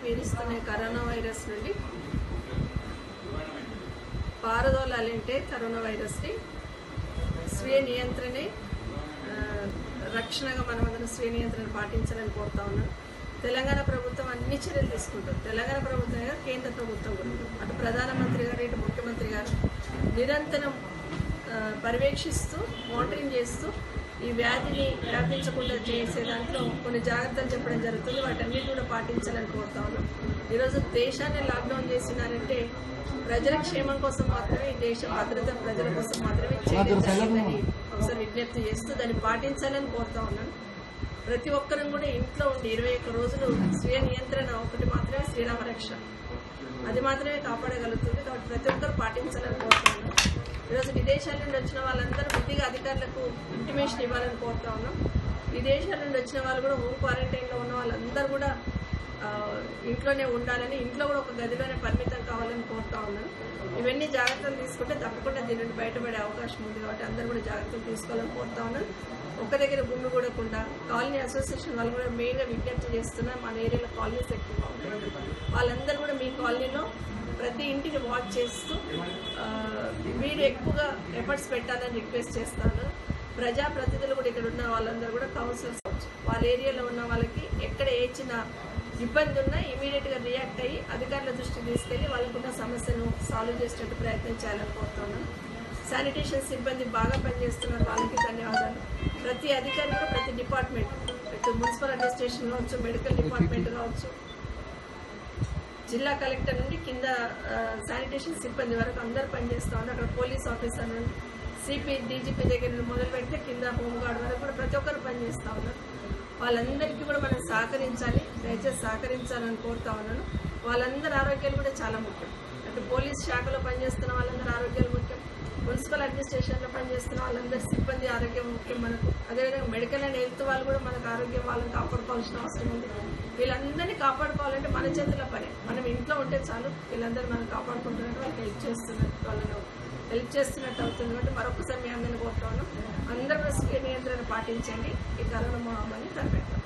పీడిస్తున్న ఈ corona virus నుండి పారదోలాలంటే కరోనా వైరస్ని స్వీయ నియంత్రణే ఆ, రక్షణగా మనమందరం స్వీయ నియంత్రణ పాటించాలని కోరుతా ఉన్నాను తెలంగాణ ప్రభుత్వం అన్ని చర్యలు తీసుకుంటుంది తెలంగాణ ప్రభుత్వం కాదు, కేంద్ర ప్రభుత్వం కూడా అటు ప్రధానమంత్రి గారు ఇటు ముఖ్యమంత్రి గారు నిరంతరం ఆ, పర్యవేక్షిస్తూ మానిటరింగ్ చేస్తూ ఈ వ్యాధిని వ్యాపించకుండా చేసే దాంట్లో కొన్ని జాగ్రత్తలు చెప్పడం జరుగుతుంది వాటన్నిటి కూడా పాటించాలని కోరుతా ఉన్నాం ఈరోజు దేశాన్ని లాక్డౌన్ చేసినారంటే ప్రజల క్షేమం కోసం మాత్రమే ఈ దేశ భద్రత ప్రజల కోసం మాత్రమే చేయడం జరిగిందని ఒకసారి విజ్ఞప్తి చేస్తూ దాన్ని పాటించాలని కోరుతా ఉన్నాను ప్రతి ఒక్కరం కూడా ఇంట్లో ఉండి ఇరవై ఒక్క రోజులు స్వీయ నియంత్రణ ఒకటి మాత్రమే శ్రీరామ రక్ష అది మాత్రమే కాపాడగలుగుతుంది కాబట్టి ప్రతి ఒక్కరు పాటించాలని కోరుతున్నాను ఈరోజు విదేశాల నుండి వచ్చిన వాళ్ళందరూ కొద్దిగా అధికారులకు ఇంటిమేషన్ ఇవ్వాలని కోరుతా ఉన్నాం విదేశాల నుండి వచ్చిన వాళ్ళు కూడా హోమ్ క్వారంటైన్లో ఉన్న వాళ్ళందరూ కూడా ఆ, ఇంట్లోనే ఉండాలని ఇంట్లో కూడా ఒక గదిలోనే పరిమితం కావాలని కోరుతా ఉన్నాను ఇవన్నీ జాగ్రత్తలు తీసుకుంటే తప్పకుండా దీని నుండి బయటపడే అవకాశం ఉంది కాబట్టి అందరూ కూడా జాగ్రత్తలు తీసుకోవాలని కోరుతా ఉన్నాను ఒక్క దగ్గర గుండు కూడకుండా కాలనీ అసోసియేషన్ వాళ్ళు కూడా మెయిన్గా విజ్ఞప్తి చేస్తున్నారు మన ఏరియాలో కాలనీస్ ఎక్కువగా ఉంటాయి వాళ్ళందరూ కూడా మీ కాలనీలో ప్రతి ఇంటిని వాచ్ చేస్తూ ఆ, మీరు ఎక్కువగా ఎఫర్ట్స్ పెట్టాలని రిక్వెస్ట్ చేస్తాను ప్రజాప్రతినిధులు కూడా ఇక్కడ ఉన్న వాళ్ళందరూ కూడా కౌన్సిలర్స్ వాళ్ళ ఏరియాలో ఉన్న వాళ్ళకి ఎక్కడ ఏ చిన్న ఇబ్బంది ఉన్నా ఇమీడియట్గా రియాక్ట్ అయ్యి అధికారుల దృష్టికి తీసుకెళ్లి వాళ్ళకున్న సమస్యను సాల్వ్ చేసేటట్టు ప్రయత్నం చేయాలని కోరుతున్నాను శానిటేషన్ సిబ్బంది బాగా పనిచేస్తున్నారు వాళ్ళకి ధన్యవాదాలు ప్రతి అధికారి కూడా ప్రతి డిపార్ట్మెంట్ ఇటు మున్సిపల్ అడ్మినిస్ట్రేషన్ కావచ్చు మెడికల్ డిపార్ట్మెంట్ కావచ్చు జిల్లా కలెక్టర్ నుండి కింద ఆ, శానిటేషన్ సిబ్బంది వరకు అందరూ పనిచేస్తూ ఉన్నారు అక్కడ పోలీస్ ఆఫీసర్ నుండి సిపి డీజీపీ దగ్గర నుండి మొదలు పెడితే కింద హోంగార్డ్ వరకు కూడా ప్రతి ఒక్కరు పనిచేస్తూ ఉన్నారు వాళ్ళందరికీ కూడా మనం సహకరించాలి దయచేసి సహకరించాలని కోరుతా ఉన్నాను వాళ్ళందరి ఆరోగ్యాలు కూడా చాలా ముఖ్యం అటు పోలీస్ శాఖలో పనిచేస్తున్న వాళ్ళందరి ఆరోగ్యాలు ముఖ్యం మున్సిపల్ అడ్మినిస్ట్రేషన్లో పనిచేస్తున్న వాళ్ళందరి సిబ్బంది ఆరోగ్యం ముఖ్యం మనకు అదేవిధంగా మెడికల్ అండ్ హెల్త్ వాళ్ళు కూడా మనకు ఆరోగ్యం వాళ్ళని కాపాడుకోవాల్సిన అవసరం ఉంది వీళ్ళందరినీ కాపాడుకోవాలంటే మన చేతుల పనే మనం ఇంట్లో ఉంటే చాలు వీళ్ళందరూ మనం కాపాడుకుంటున్నట్టు వాళ్ళకి హెల్ప్ చేస్తున్నట్టు వాళ్ళను హెల్ప్ చేస్తున్నట్టు అవుతుంది కాబట్టి మరొకసారి మీ అందరిని కోరుతాను అందరూ స్వీయ నియంత్రణ పాటించండి ఈ కరోనా మహమ్మారిని కనిపెట్టాలి